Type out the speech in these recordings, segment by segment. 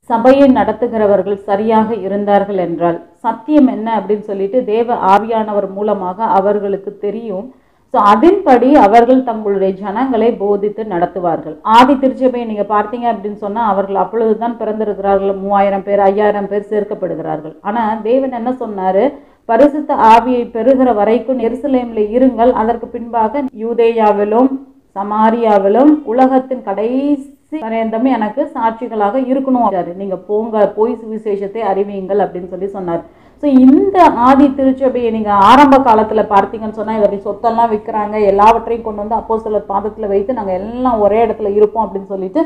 சபையை நடத்துகிறவர்கள் சரியாக இருந்தார்கள் என்றால் சத்தியம் என்ன அப்படின்னு சொல்லிட்டு தேவ ஆவியானவர் மூலமாக அவர்களுக்கு தெரியும் ஸோ அதன்படி அவர்கள் தங்களுடைய ஜனங்களை போதித்து நடத்துவார்கள் ஆதி திருச்சபையை நீங்க பார்த்தீங்க அப்படின்னு சொன்னா அவர்கள் அப்பொழுதுதான் பிறந்திருக்கிறார்கள் மூவாயிரம் பேர் ஐயாயிரம் பேர் சேர்க்கப்படுகிறார்கள் ஆனா தேவன் என்ன சொன்னாரு பரிசுத்த ஆவியை பெறுகிற வரைக்கும் எருசலேமில் இருங்கள் அதற்கு பின்பாக யூதேயாவிலும் சமாரியாவிலும் உலகத்தின் கடைசி பரியந்தமே எனக்கு சாட்சிகளாக இருக்கணும் என்றாரு. நீங்க போங்க போய் சுவிசேஷத்தை அறிவியுங்கள் அப்படின்னு சொல்லி சொன்னார் ஸோ இந்த ஆதி திருச்சபையை நீங்க ஆரம்ப காலத்துல பார்த்தீங்கன்னு சொன்னா இவர்கள் சொத்தெல்லாம் விற்கிறாங்க எல்லாவற்றையும் கொண்டு வந்து அப்போ சிலர் பாதத்துல வைத்து நாங்க எல்லாம் ஒரே இடத்துல இருப்போம் அப்படின்னு சொல்லிட்டு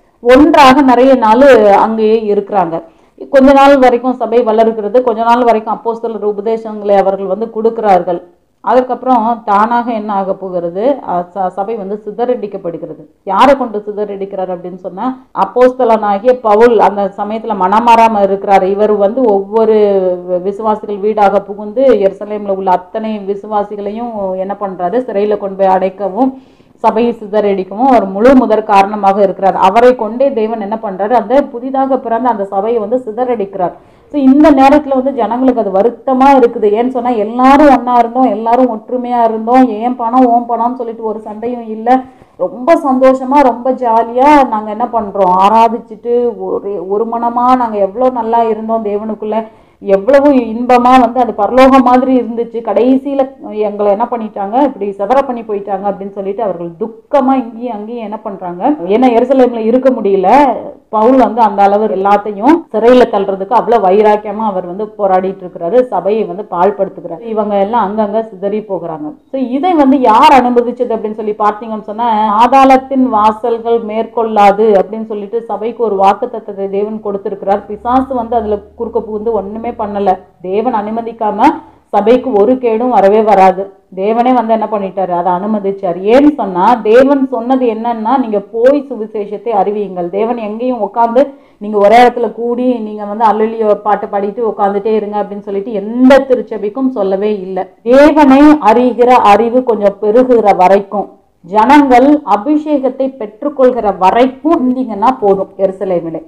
ஒன்றாக நிறைய நாள் அங்கேயே இருக்கிறாங்க கொஞ்ச நாள் வரைக்கும் சபை வளர்கிறது கொஞ்ச நாள் வரைக்கும் அப்போஸ்தலர் உபதேசங்களை அவர்கள் வந்து கொடுக்கிறார்கள் அதற்கப்புறம் தானாக என்ன ஆக போகிறது அஹ் ச- சபை வந்து சிதறடிக்கப்படுகிறது யாரை கொண்டு சிதறடிக்கிறார் அப்படின்னு சொன்னா அப்போஸ்தலனாகிய பவுல் அந்த சமயத்துல மனமாறாம இருக்கிறார் இவர் வந்து ஒவ்வொரு வி- விசுவாசிகள் வீடாக புகுந்து எருசலேம்ல உள்ள அத்தனை விசுவாசிகளையும் என்ன பண்றாரு சிறையில கொண்டு போய் அடைக்கவும் சபையை சிதறடிக்கவும் அவர் முழு முதற் காரணமாக இருக்கிறார் அவரை கொண்டே தேவன் என்ன பண்றாரு அந்த புதிதாக பிறந்த அந்த சபையை வந்து சிதறடிக்கிறார் ஸோ இந்த நேரத்துல வந்து ஜனங்களுக்கு அது வருத்தமா இருக்குது ஏன்னு சொன்னா எல்லாரும் ஒண்ணா இருந்தோம் எல்லாரும் ஒற்றுமையா இருந்தோம் ஏன் பணம் ஓம் பணம்னு சொல்லிட்டு ஒரு சண்டையும் இல்லை ரொம்ப சந்தோஷமா ரொம்ப ஜாலியா நாங்க என்ன பண்றோம் ஆராதிச்சுட்டு ஒரு ஒரு மனமா நாங்க எவ்வளவு நல்லா இருந்தோம் தேவனுக்குள்ள எவ்வளவு இன்பமா வந்து அது பரலோகம் மாதிரி இருந்துச்சு கடைசியில எங்களை என்ன பண்ணிட்டாங்க இப்படி செதற பண்ணி போயிட்டாங்க அப்படின்னு சொல்லிட்டு அவர்கள் துக்கமா இங்கேயும் அங்கேயும் என்ன பண்றாங்க ஏன்னா எருசலேம்ல இருக்க முடியல பவுல் வந்து அந்த அளவு எல்லாத்தையும் சிறையில தள்ளுறதுக்கு அவ்வளவு வைராக்கியமா அவர் வந்து போராடிட்டு இருக்கிறாரு சபையை வந்து பாழ்படுத்துகிறார் இவங்க எல்லாம் அங்கங்க சிதறி போகிறாங்க ஸோ இதை வந்து யார் அனுமதிச்சது அப்படின்னு சொல்லி பார்த்தீங்கன்னு சொன்னா ஆதாளத்தின் வாசல்கள் மேற்கொள்ளாது அப்படின்னு சொல்லிட்டு சபைக்கு ஒரு வாக்குத்தத்தத்தை தேவன் கொடுத்திருக்கிறார் பிசாசு வந்து அதுல குறுக்க புகுந்து ஒண்ணுமே பண்ணல தேவன் அனுமதிக்காம சபைக்கு ஒரு கேடும் வரவே வராது தேவனே வந்து என்ன பண்ணிட்டாரு அதை அனுமதிச்சார் ஏன்னு சொன்னா தேவன் சொன்னது என்னன்னா நீங்க போய் சுவிசேஷத்தை அறிவியுங்கள் தேவன் எங்கேயும் உட்காந்து நீங்க ஒரே இடத்துல கூடி நீங்க வந்து அல்லலியோ பாட்டு பாடிட்டு உட்காந்துட்டே இருங்க அப்படின்னு சொல்லிட்டு எந்த திருச்சபைக்கும் சொல்லவே இல்லை தேவனை அறிகிற அறிவு கொஞ்சம் பெருகுகிற வரைக்கும் ஜனங்கள் அபிஷேகத்தை பெற்றுக்கொள்கிற வரைக்கும் இருந்தீங்கன்னா போதும் எருசலேமிலே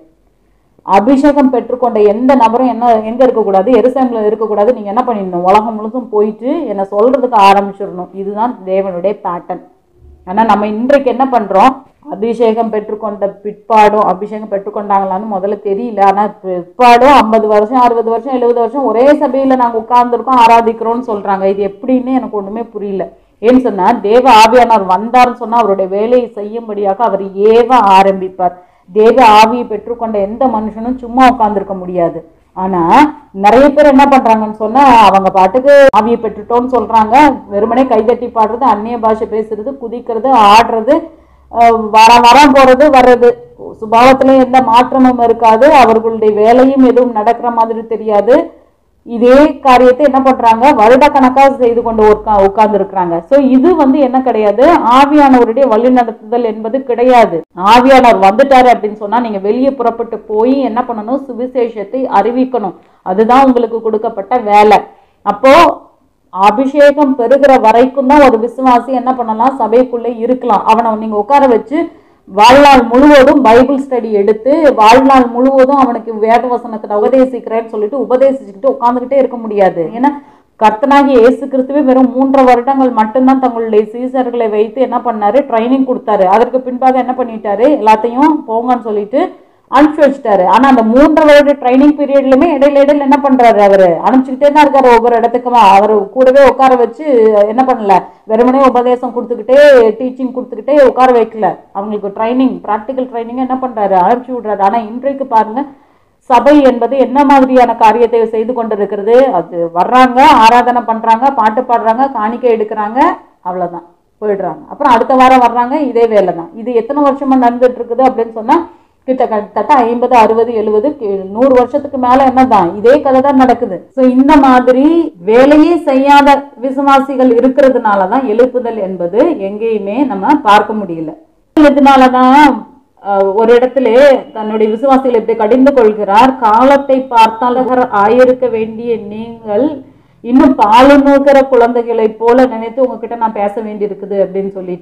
அபிஷேகம் பெற்றுக்கொண்ட எந்த நபரும் என்ன எங்க இருக்கக்கூடாது எருசலேம்ல இருக்கக்கூடாது நீங்க என்ன பண்ணிடணும் உலகம் முழுசும் போயிட்டு என்ன சொல்றதுக்கு ஆரம்பிச்சிடணும் இதுதான் தேவனுடைய பேட்டர்ன் ஆனா நம்ம இன்றைக்கு என்ன பண்றோம் அபிஷேகம் பெற்றுக்கொண்ட பிற்பாடும் அபிஷேகம் பெற்றுக்கொண்டாங்களான்னு முதல்ல தெரியல ஆனா பிற்பாடும் ஐம்பது வருஷம் அறுபது வருஷம் எழுபது வருஷம் ஒரே சபையில நாங்க உட்கார்ந்துருக்கோம் ஆராதிக்கிறோம்னு சொல்றாங்க இது எப்படின்னு எனக்கு ஒண்ணுமே புரியல ஏன்னு சொன்னா தேவ ஆவியானவர் வந்தார்னு சொன்னா அவருடைய வேலையை செய்யும்படியாக அவர் ஏவ ஆரம்பிப்பார் தேவ ஆவியை பெற்றுக்கொண்ட எந்த மனுஷனும் சும்மா உட்கார்ந்திருக்க முடியாது ஆனா நிறைய பேர் என்ன பண்றாங்கன்னு சொன்னா அவங்க பாட்டுக்கு ஆவியை பெற்றுட்டோம்னு சொல்றாங்க வெறுமனே கைதட்டி பாடுறது அந்நிய பாஷை பேசுறது குதிக்கிறது ஆடுறது அஹ் வாரம் வாரம் போறது வர்றது சுபாவத்துல எந்த மாற்றமும் இருக்காது அவர்களுடைய வேலையும் எதுவும் நடக்கிற மாதிரி தெரியாது இதே காரியத்தை என்ன பண்றாங்க வருடக்கணக்கா செய்து கொண்டு உட்கா உட்கார்ந்து இருக்கிறாங்க சோ இது வந்து என்ன கிடையாது ஆவியானவருடைய வழி நடத்துதல் என்பது கிடையாது ஆவியானவர் வந்துட்டாரு அப்படின்னு சொன்னா நீங்க வெளியே புறப்பட்டு போய் என்ன பண்ணணும் சுவிசேஷத்தை அறிவிக்கணும் அதுதான் உங்களுக்கு கொடுக்கப்பட்ட வேலை அப்போ அபிஷேகம் பெறுகிற வரைக்கும் தான் ஒரு விசுவாசி என்ன பண்ணலாம் சபைக்குள்ளே இருக்கலாம் அவனை நீங்க உட்கார வச்சு வாழ்நாள் முழுவதும் பைபிள் ஸ்டடி எடுத்து வாழ்நாள் முழுவதும் அவனுக்கு வேத வசனத்தை உபதேசிக்கிறேன்னு சொல்லிட்டு உபதேசிச்சுக்கிட்டு உட்காந்துக்கிட்டே இருக்க முடியாது ஏன்னா கர்த்தனாகிய இயேசு கிறிஸ்துவே வெறும் மூன்று வருடங்கள் மட்டும்தான் தங்களுடைய சீசர்களை வைத்து என்ன பண்ணாரு ட்ரைனிங் கொடுத்தாரு அதற்கு பின்பாக என்ன பண்ணிட்டாரு எல்லாத்தையும் போங்கன்னு சொல்லிட்டு அனுப்பிச்சு வச்சுட்டாரு ஆனா அந்த மூன்று வருட ட்ரைனிங் பீரியட்லயுமே இடையில இடையில என்ன பண்றாரு அவரு அனுப்பிச்சுக்கிட்டே தான் இருக்காரு ஒவ்வொரு இடத்துக்குமா அவர் கூடவே உட்கார வச்சு என்ன பண்ணல வெறுமனே உபதேசம் கொடுத்துக்கிட்டே டீச்சிங் கொடுத்துக்கிட்டே உட்கார வைக்கல அவங்களுக்கு ட்ரைனிங் ப்ராக்டிக்கல் ட்ரைனிங் என்ன பண்றாரு அனுப்பிச்சு விடுறாரு ஆனா இன்றைக்கு பாருங்க சபை என்பது என்ன மாதிரியான காரியத்தை செய்து கொண்டிருக்கிறது அது வர்றாங்க ஆராதனை பண்றாங்க பாட்டு பாடுறாங்க காணிக்கை எடுக்கிறாங்க அவ்வளவுதான் போயிடுறாங்க அப்புறம் அடுத்த வாரம் வர்றாங்க இதே வேலை தான் இது எத்தனை வருஷமா நடந்துட்டு இருக்குது அப்படின்னு சொன்னா கிட்டத்தட்ட ஐம்பது அறுபது எழுபது நூறு வருஷத்துக்கு மேல என்னதான் இதே கதை தான் நடக்குது சோ இந்த மாதிரி வேலையே செய்யாத விசுவாசிகள் இருக்கிறதுனாலதான் எழுப்புதல் என்பது எங்கேயுமே நம்ம பார்க்க முடியல இதனாலதான் அஹ், ஒரு இடத்துல தன்னுடைய விசுவாசிகளை இப்படி கடிந்து கொள்கிறார் காலத்தை பார்த்தால் ஆயிருக்க வேண்டிய நீங்கள் இன்னும் பாலுநூக்கிற குழந்தைகளைப் போல நினைத்து உங்ககிட்ட நான் பேச வேண்டியிருக்குது அப்படின்னு சொல்லிட்டு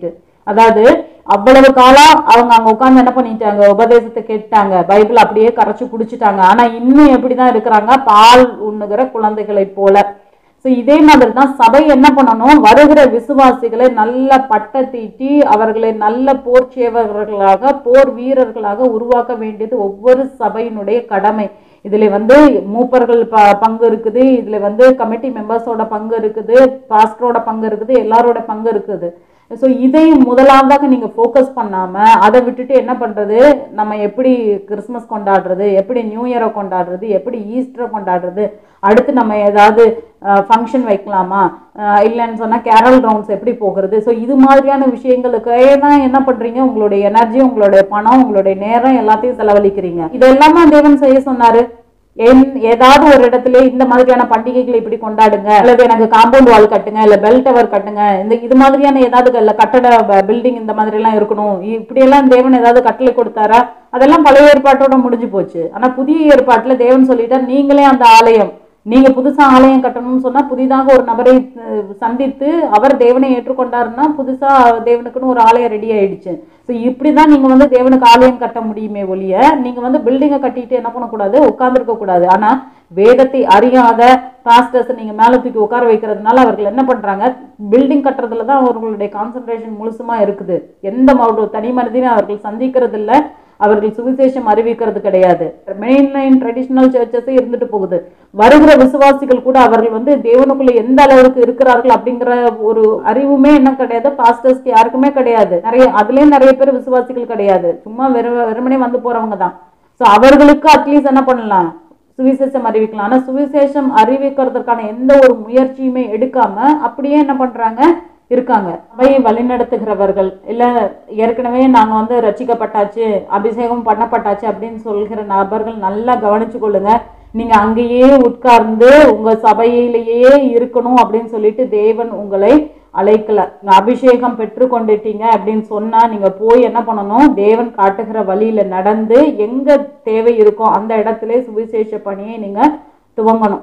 அதாவது அவ்வளவு காலம் அவங்க அங்க உட்கார்ந்து என்ன பண்ணிட்டாங்க உபதேசத்தை கேட்டாங்க பைபிள் அப்படியே கரைச்சு குடிச்சிட்டாங்க ஆனா இன்னும் எப்படிதான் இருக்கிறாங்க பால் உண்ணுகிற குழந்தைகளைப் போல ஸோ இதே மாதிரி தான் சபை என்ன பண்ணணும் வருகிற விசுவாசிகளை நல்ல பட்ட தீட்டி அவர்களை நல்ல போர் சேவகர்களாக போர் வீரர்களாக உருவாக்க வேண்டியது ஒவ்வொரு சபையினுடைய கடமை இதுல வந்து மூப்பர்கள் ப பங்கு இருக்குது இதுல வந்து கமிட்டி மெம்பர்ஸோட பங்கு இருக்குது பாஸ்டரோட பங்கு இருக்குது எல்லாரோட பங்கு இருக்குது ஸோ இதை முதலாவதாக நீங்க ஃபோக்கஸ் பண்ணாம அதை விட்டுட்டு என்ன பண்றது நம்ம எப்படி கிறிஸ்மஸ் கொண்டாடுறது எப்படி நியூ இயரை கொண்டாடுறது எப்படி ஈஸ்டரை கொண்டாடுறது அடுத்து நம்ம ஏதாவது ஃபங்க்ஷன் வைக்கலாமா அஹ் இல்லைன்னு சொன்னா கேரல் ரவுண்ட்ஸ் எப்படி போகிறது ஸோ இது மாதிரியான விஷயங்களுக்கே தான் என்ன பண்றீங்க உங்களுடைய எனர்ஜி உங்களுடைய பணம் உங்களுடைய நேரம் எல்லாத்தையும் செலவழிக்கிறீங்க இதெல்லாமா தேவன் செய்ய சொன்னாரு என் ஏதாவது ஒரு இடத்துல இந்த மாதிரியான பண்டிகைகளை இப்படி கொண்டாடுங்க அல்லது எனக்கு காம்பவுண்ட் வால் கட்டுங்க இல்ல பெல் டவர் கட்டுங்க இந்த இது மாதிரியான ஏதாவது இல்ல கட்டட பில்டிங் இந்த மாதிரி எல்லாம் இருக்கணும் இப்படி எல்லாம் தேவன் ஏதாவது கட்டளை கொடுத்தாரா அதெல்லாம் பழைய ஏற்பாட்டோட முடிஞ்சு போச்சு ஆனா புதிய ஏற்பாட்டுல தேவன் சொல்லிட்டார் நீங்களே அந்த ஆலயம் நீங்க புதுசா ஆலயம் கட்டணும்னு சொன்னா புதிதாக ஒரு நபரை அஹ், சந்தித்து அவர் தேவனை ஏற்றுக்கொண்டாருன்னா புதுசா தேவனுக்குன்னு ஒரு ஆலயம் ரெடி ஆயிடுச்சு ஸோ இப்படிதான் நீங்க வந்து தேவனுக்கு ஆலயம் கட்ட முடியுமே ஒழிய நீங்க வந்து பில்டிங்கை கட்டிட்டு என்ன பண்ணக்கூடாது உட்கார்ந்துருக்க கூடாது ஆனா வேதத்தை அறியாத பாஸ்டர்ஸ் நீங்க மேல தூக்கி உட்கார வைக்கிறதுனால அவர்கள் என்ன பண்றாங்க பில்டிங் கட்டுறதுல தான் அவர்களுடைய கான்சென்ட்ரேஷன் முழுசுமா இருக்குது எந்த ஒரு தனி மனிதனையும் அவர்கள் சந்திக்கிறது இல்ல அவர்கள் சுவிசேஷம் அறிவிக்கிறது கிடையாது மெயின் லைன் ட்ரெடிஷ்னல் சர்ச்சஸே இருந்துட்டு போகுது வருகிற விசுவாசிகள் கூட அவர்கள் வந்து தேவனுக்குள்ள எந்த அளவுக்கு இருக்கிறார்கள் அப்படிங்கிற ஒரு அறிவுமே என்ன கிடையாது பாஸ்டர்ஸ்க்கு யாருக்குமே கிடையாது நிறைய அதுலயும் நிறைய பேர் விசுவாசிகள் கிடையாது சும்மா வெறும் வெறுமனே வந்து போறவங்க தான் ஸோ அவர்களுக்கு அட்லீஸ்ட் என்ன பண்ணலாம் சுவிசேஷம் அறிவிக்கலாம் ஆனா சுவிசேஷம் அறிவிக்கிறதுக்கான எந்த ஒரு முயற்சியுமே எடுக்காம அப்படியே என்ன பண்றாங்க இருக்காங்க சபையை வழிநடத்துகிறவர்கள் இல்ல ஏற்கனவே நாங்க வந்து ரட்சிக்கப்பட்டாச்சு அபிஷேகம் பண்ணப்பட்டாச்சு அப்படின்னு சொல்கிற நபர்கள் நல்லா கவனிச்சு கொள்ளுங்க நீங்க அங்கேயே உட்கார்ந்து உங்க சபையிலேயே இருக்கணும் அப்படின்னு சொல்லிட்டு தேவன் உங்களை அழைக்கல நீங்க அபிஷேகம் பெற்று கொண்டுட்டீங்க அப்படின்னு சொன்னா நீங்க போய் என்ன பண்ணணும் தேவன் காட்டுகிற வழியில நடந்து எங்க தேவை இருக்கோ அந்த இடத்துல சுவிசேஷ பணியை நீங்க துவங்கணும்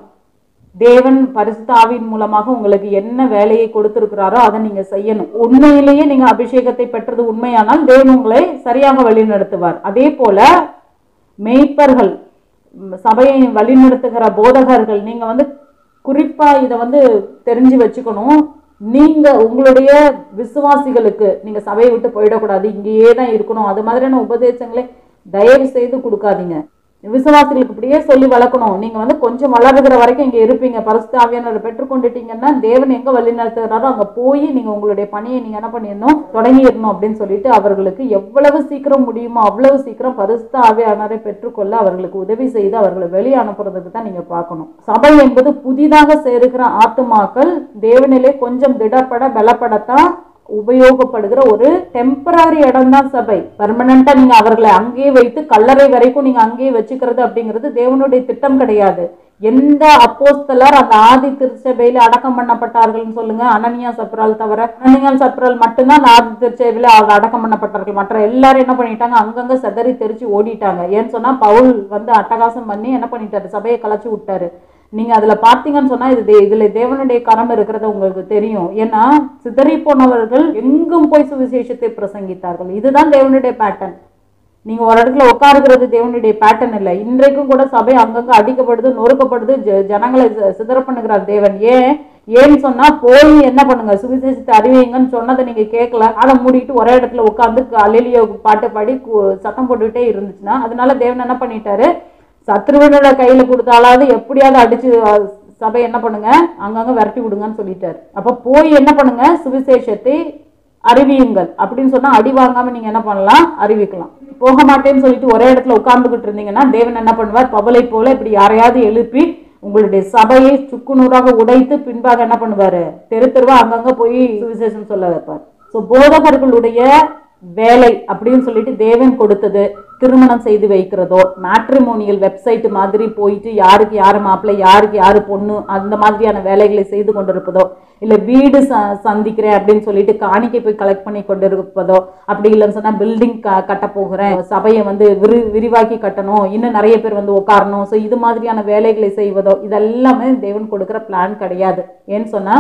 தேவன் பரிசுத்த ஆவியின் மூலமாக உங்களுக்கு என்ன வேலையை கொடுத்திருக்கிறாரோ அதை நீங்க செய்யணும் உண்மையிலேயே நீங்க அபிஷேகத்தை பெற்றது உண்மையானால் தேவன் உங்களை சரியாக வழிநடத்துவார் அதே போல மெய்ப்பர்கள் ம், சபையை வழிநடத்துகிற போதகர்கள் நீங்க வந்து குறிப்பா இதை வந்து தெரிஞ்சு வச்சுக்கணும் நீங்க உங்களுடைய விசுவாசிகளுக்கு நீங்க சபையை விட்டு போயிடக்கூடாது இங்கேயே தான் இருக்கணும் அது மாதிரியான உபதேசங்களை தயவு செய்து கொடுக்காதீங்க விசுவாசிகளுக்கு இப்படியே சொல்லி வளர்க்கணும் நீங்க வந்து கொஞ்சம் வளருகிற வரைக்கும் இங்க இருப்பீங்க பரிசுத்த ஆவியானவரை பெற்றுக்கொண்டுட்டீங்கன்னா தேவன் எங்க வழி நடத்துகிறாரோ அங்க போய் நீங்க உங்களுடைய பணியை நீங்க என்ன பண்ணிடணும் தொடங்கிடணும் அப்படின்னு சொல்லிட்டு அவர்களுக்கு எவ்வளவு சீக்கிரம் முடியுமோ அவ்வளவு சீக்கிரம் பரிசுத்த ஆவியானவரை பெற்றுக்கொள்ள அவர்களுக்கு உதவி செய்து அவர்களை வெளியே அனுப்புறதுக்கு தான் நீங்க பார்க்கணும் சபை என்பது புதிதாக சேருகிற ஆத்துமாக்கள் தேவனிலே கொஞ்சம் திடப்பட பலப்படத்தான் உபயோகப்படுகிற ஒரு டெம்பரரி இடம் தான் சபை பர்மனண்டா நீங்க அவர்களை அங்கேயே வைத்து கல்லறை வரைக்கும் நீங்க அங்கேயே வச்சுக்கிறது அப்படிங்கிறது தேவனுடைய திட்டம் கிடையாது எந்த அப்போஸ்தலர் அந்த ஆதி திருச்சபையில அடக்கம் பண்ணப்பட்டார்கள்னு சொல்லுங்க அனனியா சப்ரால் தவிர அனனியா சப்ரால் மட்டும்தான் அந்த ஆதி திருச்சபையில அவங்க அடக்கம் பண்ணப்பட்டார்கள் மற்ற எல்லாரும் என்ன பண்ணிட்டாங்க அங்கங்க செதறி தெரிச்சு ஓடிட்டாங்க ஏன்னு சொன்னா பவுல் வந்து அட்டகாசம் பண்ணி என்ன பண்ணிட்டாரு சபையை கலைச்சு விட்டாரு நீங்க அதுல பார்த்தீங்கன்னு சொன்னா இது தே- இதுல தேவனுடைய கரம் இருக்கிறது உங்களுக்கு தெரியும் ஏன்னா சிதறி போனவர்கள் எங்கும் போய் சுவிசேஷத்தை பிரசங்கித்தார்கள் இதுதான் தேவனுடைய பேட்டர்ன் நீங்க ஒரு இடத்துல உட்காருகிறது தேவனுடைய பேட்டர்ன் இல்லை இன்றைக்கும் கூட சபை அங்கங்க அடிக்கப்படுது நொறுக்கப்படுது ஜ- ஜனங்களை சி- சிதற பண்ணுகிறார் தேவன் ஏன் ஏன்னு சொன்னா போய் என்ன பண்ணுங்க சுவிசேஷத்தை அறிவிங்கன்னு சொன்னதை நீங்க கேட்கல அதை மூடிட்டு ஒரே இடத்துல உட்காந்து அலிலியோ பாட்டு பாடி கு- சத்தம் போட்டுக்கிட்டே இருந்துச்சுன்னா அதனால தேவன் என்ன பண்ணிட்டாரு சத்ருவனோட கையில கொடுத்தாலாவது எப்படியாவது அடிச்சு அஹ், சபை என்ன பண்ணுங்க அங்கங்க விரட்டி விடுங்கன்னு சொல்லிட்டாரு அப்ப போய் என்ன பண்ணுங்க சுவிசேஷத்தை அறிவியுங்கள் அப்படின்னு சொன்னா அடி வாங்காம நீங்க என்ன பண்ணலாம் அறிவிக்கலாம் போக மாட்டேன்னு சொல்லிட்டு ஒரே இடத்துல உட்கார்ந்துகிட்டு இருந்தீங்கன்னா தேவன் என்ன பண்ணுவார் பவலை போல இப்படி யாரையாவது எழுப்பி உங்களுடைய சபையை சுக்குநூறாக உடைத்து பின்பாக என்ன பண்ணுவாரு தெரு தெருவா அங்கங்க போய் சுவிசேஷம் சொல்ல வைப்பார் ஸோ போதகர்களுடைய வேலை அப்படின்னு சொல்லிட்டு தேவன் கொடுத்தது திருமணம் செய்து வைக்கிறதோ மேட்ரிமோனியல் வெப்சைட் மாதிரி போயிட்டு யாருக்கு யாரு மாப்பிள்ளை யாருக்கு யாரு பொண்ணு அந்த மாதிரியான வேலைகளை செய்து கொண்டிருப்பதோ இல்ல வீடு ச சந்திக்கிறேன் அப்படின்னு சொல்லிட்டு காணிக்கை போய் கலெக்ட் பண்ணி கொண்டிருப்பதோ அப்படி இல்லைன்னு சொன்னா பில்டிங் க கட்ட போகிறேன் சபையை வந்து விரி விரிவாக்கி கட்டணும் இன்னும் நிறைய பேர் வந்து உட்காரணும் ஸோ இது மாதிரியான வேலைகளை செய்வதோ இதெல்லாமே தேவன் கொடுக்குற பிளான் கிடையாது ஏன்னு சொன்னா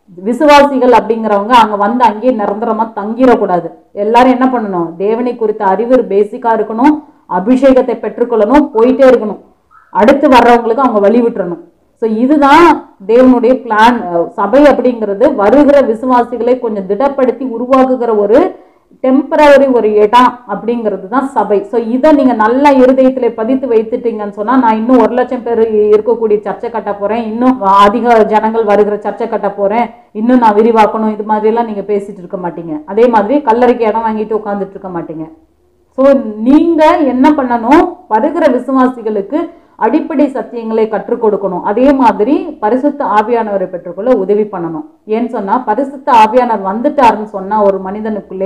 விசுவாசிகள் அப்படிங்கிறவங்க அங்க வந்து அங்கேயே நிரந்தரமா தங்கிடக்கூடாது எல்லாரும் என்ன பண்ணணும் தேவனை குறித்த அறிவு பேசிக்கா இருக்கணும் அபிஷேகத்தை பெற்றுக்கொள்ளணும் போயிட்டே இருக்கணும் அடுத்து வர்றவங்களுக்கு அவங்க வழி விட்டுறணும் ஸோ இதுதான் தேவனுடைய பிளான் சபை அப்படிங்கிறது வருகிற விசுவாசிகளை கொஞ்சம் திடப்படுத்தி உருவாக்குகிற ஒரு டெம்பரவரி ஒரு இடம் அப்படிங்கிறது தான் சபை ஸோ இதை நீங்க நல்லா இருதயத்துல பதித்து வைத்துட்டீங்கன்னு சொன்னா நான் இன்னும் ஒரு லட்சம் பேர் இருக்கக்கூடிய சர்ச்சை கட்ட போறேன் இன்னும் அதிக ஜனங்கள் வருகிற சர்ச்சை கட்ட போறேன் இன்னும் நான் விரிவாக்கணும் இது மாதிரி எல்லாம் நீங்க பேசிட்டு இருக்க மாட்டீங்க அதே மாதிரி கல்லறைக்கு இடம் வாங்கிட்டு உட்காந்துட்டு இருக்க மாட்டீங்க ஸோ நீங்க என்ன பண்ணணும் வருகிற விசுவாசிகளுக்கு அடிப்படை சத்தியங்களை கற்றுக் கொடுக்கணும் அதே மாதிரி பரிசுத்த ஆவியானவரை பெற்றுக்கொள்ள உதவி பண்ணணும் ஏன்னு சொன்னா பரிசுத்த ஆவியானவர் வந்துட்டாருன்னு சொன்னா ஒரு மனிதனுக்குள்ளே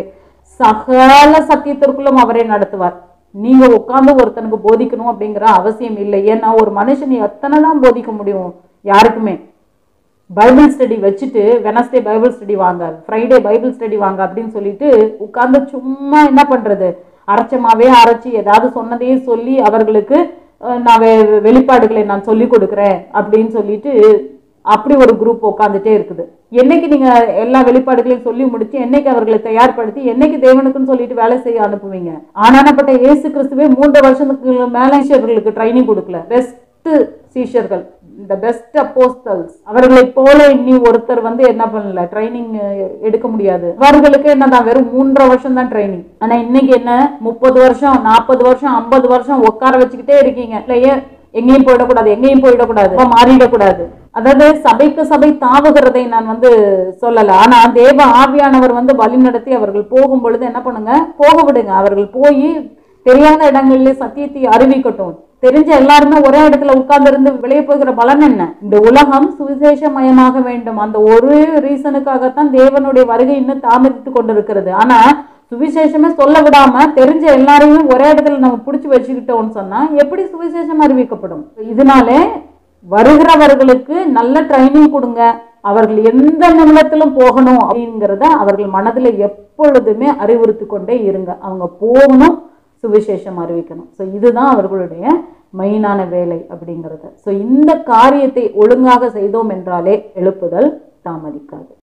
சகல சத்தியத்திற்குள்ளும் அவரை நடத்துவார் நீங்க உட்கார்ந்து ஒருத்தனுக்கு போதிக்கணும் அப்படிங்கிற அவசியம் இல்லை ஏன்னா ஒரு மனுஷன் எத்தனை தான் போதிக்க முடியும் யாருக்குமே பைபிள் ஸ்டடி வச்சுட்டு வெனஸ்டே பைபிள் ஸ்டடி வாங்க ஃப்ரைடே பைபிள் ஸ்டடி வாங்க அப்படின்னு சொல்லிட்டு உட்கார்ந்து சும்மா என்ன பண்றது அரைச்சமாவே அரைச்சி ஏதாவது சொன்னதையே சொல்லி அவர்களுக்கு அஹ், நான் வெ- வெளிப்பாடுகளை நான் சொல்லி கொடுக்குறேன் அப்படின்னு சொல்லிட்டு அப்படி ஒரு குரூப் உட்காந்துட்டே இருக்குது என்னைக்கு நீங்க எல்லா வெளிப்பாடுகளையும் சொல்லி முடிச்சு என்னைக்கு அவர்களை தயார்படுத்தி என்னைக்கு தேவனுக்குன்னு சொல்லிட்டு வேலை செய்ய அனுப்புவீங்க ஆனானப்பட்ட இயேசு கிறிஸ்துவே மூன்று வருஷத்துக்கு மேல சீஷர்களுக்கு ட்ரைனிங் கொடுக்கல பெஸ்ட் சீஷர்கள் இந்த பெஸ்ட் அப்போஸ்தல்ஸ் அவர்களைப் போல இனி ஒருத்தர் வந்து என்ன பண்ணல ட்ரைனிங் எடுக்க முடியாது அவர்களுக்கு என்னதான் வெறும் மூன்றரை வருஷம் தான் ட்ரைனிங் ஆனா இன்னைக்கு என்ன முப்பது வருஷம் நாற்பது வருஷம் ஐம்பது வருஷம் உட்கார வச்சுக்கிட்டே இருக்கீங்க இல்லையே எங்கேயும் போயிடக்கூடாது எங்கேயும் போயிடக்கூடாது அப்ப மாறிடக்கூடாது அதாவது சபைக்கு சபை தாவுகிறதை நான் வந்து சொல்லல ஆனா தேவ ஆவியானவர் வந்து வழி நடத்தி அவர்கள் போகும் பொழுது என்ன பண்ணுங்க போக விடுங்க அவர்கள் போய் தெரியாத இடங்களிலே சத்தியத்தை அறிவிக்கட்டும் தெரிஞ்ச எல்லாருமே ஒரே இடத்துல உட்கார்ந்து இருந்து விளைய போகிற பலன் என்ன இந்த உலகம் சுவிசேஷமயமாக வேண்டும் அந்த ஒரு ரீசனுக்காகத்தான் தேவனுடைய வருகை இன்னும் தாமதித்து கொண்டிருக்கிறது ஆனா சுவிசேஷமே சொல்ல விடாம தெரிஞ்ச எல்லாரையும் ஒரே இடத்துல நம்ம பிடிச்சி வச்சுக்கிட்டோம்னு சொன்னா எப்படி சுவிசேஷம் அறிவிக்கப்படும் இதனாலே வருகிறவர்களுக்கு நல்ல ட்ரைனிங் கொடுங்க அவர்கள் எந்த நிமிடத்திலும் போகணும் அப்படிங்கிறத அவர்கள் மனதில் எப்பொழுதுமே அறிவுறுத்தி கொண்டே இருங்க அவங்க போகணும் சுவிசேஷம் அறிவிக்கணும் ஸோ இதுதான் அவர்களுடைய மெயினான வேலை அப்படிங்கிறது ஸோ இந்த காரியத்தை ஒழுங்காக செய்தோம் என்றாலே எழுப்புதல் தாமதிக்காது